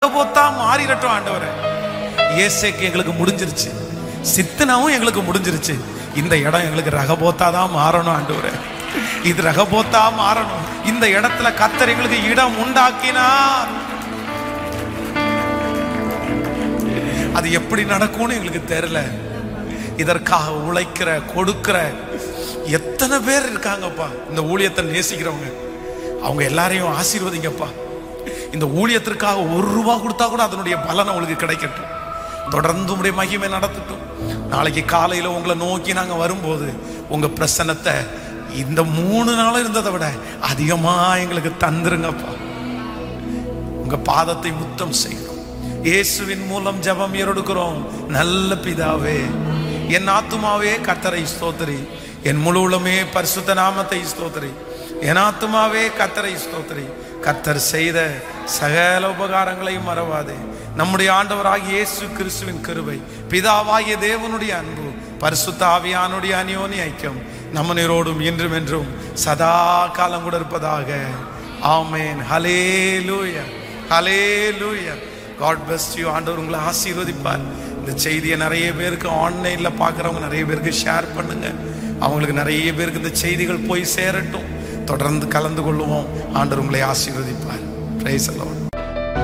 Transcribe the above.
ரகபோத்தா மாறிடட்டும் ஆண்டவரே ஏசேக்கு எங்களுக்கு முடிஞ்சிருச்சு சித்தனாவும் எங்களுக்கு முடிஞ்சிருச்சு இந்த இடம் எங்களுக்கு ரகபோத்தா தான் மாறணும் ஆண்டவரே இது ரகபோத்தா மாறணும் இந்த இடத்துல கத்தர் எங்களுக்கு இடம் உண்டாக்கினார் அது எப்படி நடக்கும்னு எங்களுக்கு தெரியல இதற்காக உழைக்கிற கொடுக்கிற எத்தனை பேர் இருக்காங்கப்பா இந்த ஊழியத்தை நேசிக்கிறவங்க அவங்க எல்லாரையும் ஆசீர்வதிங்கப்பா இந்த ஊழியத்திற்காக ஒரு ரூபா கொடுத்தா கூட அதனுடைய பலன் உங்களுக்கு கிடைக்கட்டும் தொடர்ந்து உடைய மகிமை நடத்தட்டும் நாளைக்கு காலையில உங்களை நோக்கி நாங்க வரும்போது உங்க பிரசன்னத்தை இந்த மூணு நாள் இருந்ததை விட அதிகமா எங்களுக்கு தந்துருங்கப்பா உங்க பாதத்தை முத்தம் செய்கிறோம் இயேசுவின் மூலம் ஜெபம் ஏறெடுக்கிறோம் நல்ல பிதாவே என் ஆத்துமாவே கர்த்தரை ஸ்தோத்திரி என் முழு உள்ளமே பரிசுத்த நாமத்தை ஸ்தோத்திரி என் ஆத்துமாவே கர்த்தரை ஸ்தோத்திரி கர்த்தர் செய்த சகல உபகாரங்களையும் மறவாதே நம்முடைய ஆண்டவராகிய இயேசு கிறிஸ்துவின் கிருபை பிதாவாகிய தேவனுடைய அன்பு பரிசுத்த ஆவியானுடைய அநியோனி ஐக்கியம் நம்ம நீரோடும் இன்றும் என்றும் சதா காலம் கூட இருப்பதாக ஆமேன் ஹலே லூயா ஹலே லூயா காட் பெஸ்ட் யூ ஆண்டவர் உங்களை ஆசீர்வதிப்பார் இந்த செய்தியை நிறைய பேருக்கு ஆன்லைனில் பார்க்குறவங்க நிறைய பேருக்கு ஷேர் பண்ணுங்க அவங்களுக்கு நிறைய பேருக்கு இந்த செய்திகள் போய் சேரட்டும் தொடர்ந்து கலந்து கொள்ளுவோம் ஆண்டவர் உங்களை ஆசீர்வதிப்பார் பிரைஸ் அலோன்